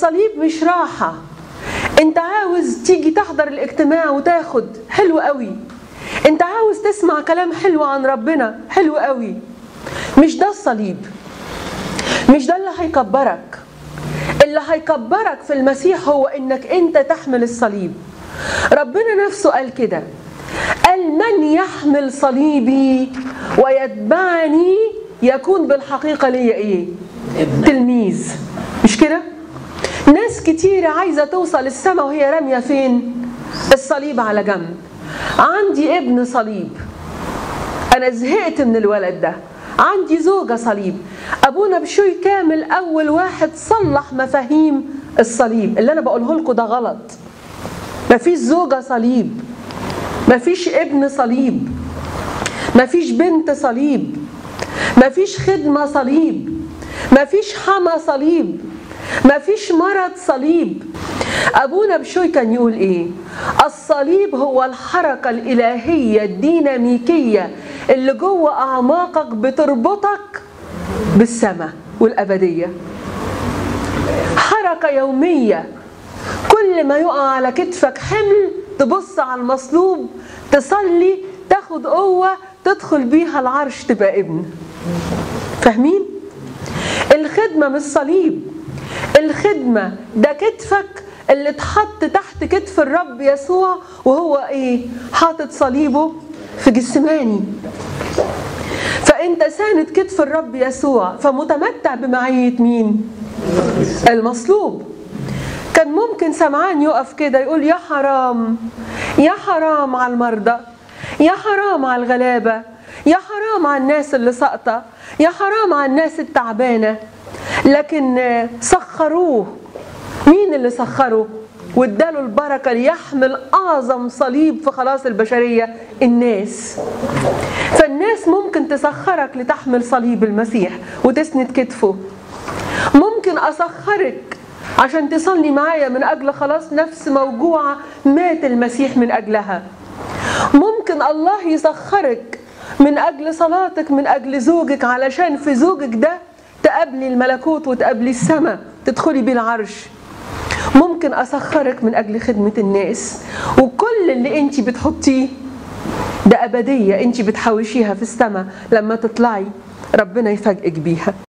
الصليب مش راحة انت عاوز تيجي تحضر الاجتماع وتاخد حلو قوي انت عاوز تسمع كلام حلو عن ربنا حلو قوي مش ده الصليب مش ده اللي هيكبرك اللي هيكبرك في المسيح هو انك انت تحمل الصليب ربنا نفسه قال كده قال من يحمل صليبي ويتبعني يكون بالحقيقة ليا ايه تلميذ مش كده ناس كتيرة عايزة توصل السماء وهي رامية فين الصليب على جنب عندي ابن صليب انا زهقت من الولد ده عندي زوجة صليب ابونا بشوي كامل اول واحد صلح مفاهيم الصليب اللي انا بقوله لكم ده غلط مفيش زوجة صليب مفيش ابن صليب مفيش بنت صليب مفيش خدمة صليب مفيش حما صليب مفيش مرض صليب أبونا بشوي كان يقول إيه الصليب هو الحركة الإلهية الديناميكية اللي جوه أعماقك بتربطك بالسماء والأبدية حركة يومية كل ما يقع على كتفك حمل تبص على المصلوب تصلي تاخد قوة تدخل بيها العرش تبقى ابن فاهمين؟ الخدمة مش صليب الخدمة ده كتفك اللي اتحط تحت كتف الرب يسوع وهو ايه حاطط صليبه في جسماني فانت ساند كتف الرب يسوع فمتمتع بمعية مين المصلوب كان ممكن سمعان يقف كده يقول يا حرام يا حرام على المرضى يا حرام على الغلابة يا حرام على الناس اللي ساقطة يا حرام على الناس التعبانة لكن سخروه مين اللي سخره واداله البركة ليحمل أعظم صليب في خلاص البشرية الناس فالناس ممكن تسخرك لتحمل صليب المسيح وتسند كتفه ممكن أسخرك عشان تصلي معايا من أجل خلاص نفس موجوعة مات المسيح من أجلها ممكن الله يسخرك من أجل صلاتك من أجل زوجك علشان في زوجك ده تقابلي الملكوت وتقابلي السماء تدخلي بيه العرش ممكن أسخرك من أجل خدمة الناس وكل اللي أنت بتحطيه ده أبدية أنت بتحوشيها في السماء لما تطلعي ربنا يفاجئك بيها